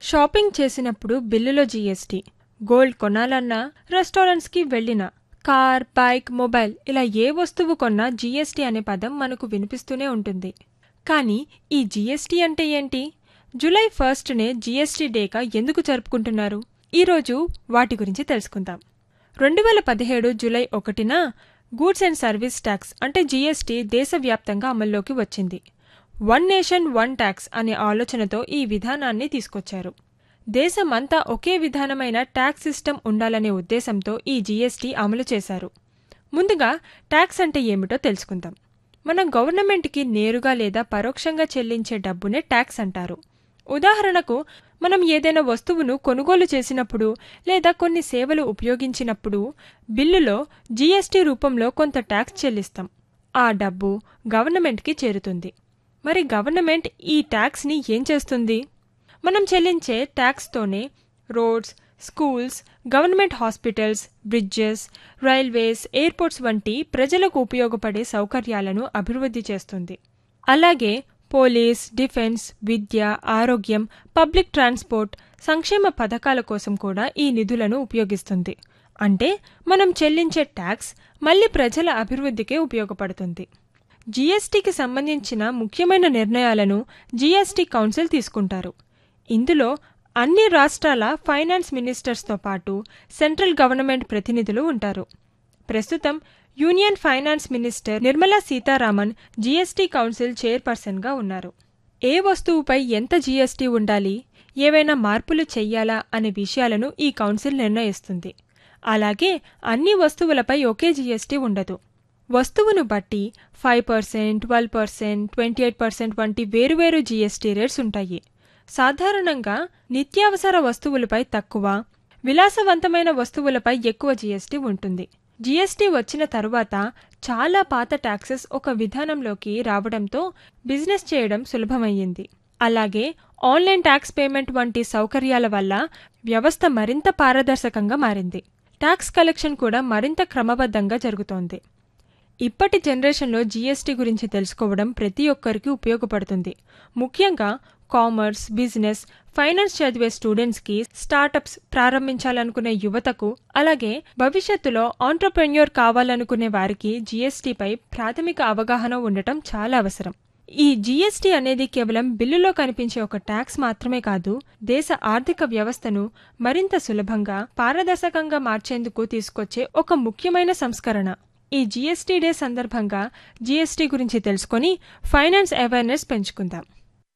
shopping చేసినప్పుడు బిల్లులో GST gold కొనాలన్నా రెస్టారెంట్స్కి వెళ్ళినా కార్ బైక్ మొబైల్ ఇలా ఏ వస్తువు కొన్నా జీఎస్టీ అనే పదం మనకు వినిపిస్తూనే ఉంటుంది కానీ ఈ జీఎస్టీ అంటే ఏంటి జూలై ఫస్ట్నే జీఎస్టీ డేగా ఎందుకు జరుపుకుంటున్నారు ఈరోజు వాటి గురించి తెలుసుకుందాం రెండు వేల పదిహేడు జూలై ఒకటిన గూడ్స్ అండ్ సర్వీస్ ట్యాక్స్ అంటే జీఎస్టీ దేశవ్యాప్తంగా అమల్లోకి వచ్చింది వన్ నేషన్ వన్ ట్యాక్స్ అనే ఆలోచనతో ఈ విధానాన్ని తీసుకొచ్చారు దేశమంతా ఒకే విధానమైన ట్యాక్స్ సిస్టమ్ ఉండాలనే ఉద్దేశంతో ఈ జీఎస్టీ అమలు చేశారు ముందుగా ట్యాక్స్ అంటే ఏమిటో తెలుసుకుందాం మన గవర్నమెంట్కి నేరుగా లేదా పరోక్షంగా చెల్లించే డబ్బునే ట్యాక్స్ అంటారు ఉదాహరణకు మనం ఏదైనా వస్తువును కొనుగోలు చేసినప్పుడు లేదా కొన్ని సేవలు ఉపయోగించినప్పుడు బిల్లులో జీఎస్టీ రూపంలో కొంత ట్యాక్స్ చెల్లిస్తాం ఆ డబ్బు గవర్నమెంట్కి చేరుతుంది మరి గవర్నమెంట్ ఈ ట్యాక్స్ని ఏం చేస్తుంది మనం చెల్లించే ట్యాక్స్తోనే roads schools government hospitals bridges railways airports వంటి ప్రజలకు ఉపయోగపడే సౌకర్యాలను అభివృద్ధి చేస్తుంది అలాగే పోలీస్ డిఫెన్స్ విద్య ఆరోగ్యం పబ్లిక్ ట్రాన్స్పోర్ట్ సంక్షేమ పథకాల కోసం కూడా ఈ నిధులను ఉపయోగిస్తుంది అంటే మనం చెల్లించే ట్యాక్స్ మళ్ళీ ప్రజల అభివృద్ధికే ఉపయోగపడుతుంది జీఎస్టీకి సంబంధించిన ముఖ్యమైన నిర్ణయాలను జీఎస్టీ కౌన్సిల్ తీసుకుంటారు ఇందులో అన్ని రాష్ట్రాల ఫైనాన్స్ మినిస్టర్స్తో పాటు సెంట్రల్ గవర్నమెంట్ ప్రతినిధులు ఉంటారు ప్రస్తుతం union finance minister Nirmala Sitharaman GST council చైర్పర్సన్గా ఉన్నారు ఏ వస్తువుపై ఎంత జీఎస్టీ ఉండాలి ఏవైనా మార్పులు చెయ్యాలా అనే విషయాలను ఈ కౌన్సిల్ నిర్ణయిస్తుంది అలాగే అన్ని వస్తువులపై ఒకే జీఎస్టీ ఉండదు వస్తువును బట్టి five percent twelve percent twenty eight percent వంటి వేరువేరు జీఎస్టీ రేట్స్ ఉంటాయి సాధారణంగా నిత్యావసర వస్తువులపై తక్కువ విలాసవంతమైన వస్తువులపై ఎక్కువ జీఎస్టీ ఉంటుంది జీఎస్టీ వచ్చిన తరువాత చాలా పాత ట్యాక్సెస్ ఒక విధానంలోకి రావడంతో బిజినెస్ చేయడం సులభమయ్యింది అలాగే ఆన్లైన్ ట్యాక్స్ పేమెంట్ వంటి సౌకర్యాల వల్ల వ్యవస్థ మరింత పారదర్శకంగా మారింది ట్యాక్స్ కలెక్షన్ కూడా మరింత క్రమబద్ధంగా జరుగుతోంది ఇప్పటి జనరేషన్లో జీఎస్టీ గురించి తెలుసుకోవడం ప్రతి ఒక్కరికి ఉపయోగపడుతుంది ముఖ్యంగా కామర్స్ బిజినెస్ ఫైనాన్స్ చదివే స్టూడెంట్స్కి స్టార్టప్స్ ప్రారంభించాలనుకునే యువతకు అలాగే భవిష్యత్తులో ఆంటర్ప్రెన్యూర్ కావాలనుకునే వారికి జీఎస్టీపై ప్రాథమిక అవగాహన ఉండటం చాలా అవసరం ఈ జీఎస్టీ అనేది కేవలం బిల్లులో కనిపించే ఒక ట్యాక్స్ మాత్రమే కాదు దేశ ఆర్థిక వ్యవస్థను మరింత సులభంగా పారదర్శకంగా మార్చేందుకు తీసుకొచ్చే ఒక ముఖ్యమైన సంస్కరణ ఈ జీఎస్టీ డే సందర్భంగా జీఎస్టీ గురించి తెలుసుకొని ఫైనాన్స్ అవేర్నెస్ పెంచుకుందాం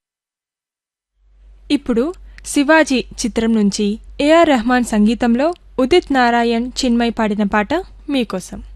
ఇప్పుడు శివాజీ చిత్రం నుంచి ఏఆర్ రెహమాన్ సంగీతంలో ఉదిత్ నారాయణ్ చిన్మయ్ పాడిన పాట మీకోసం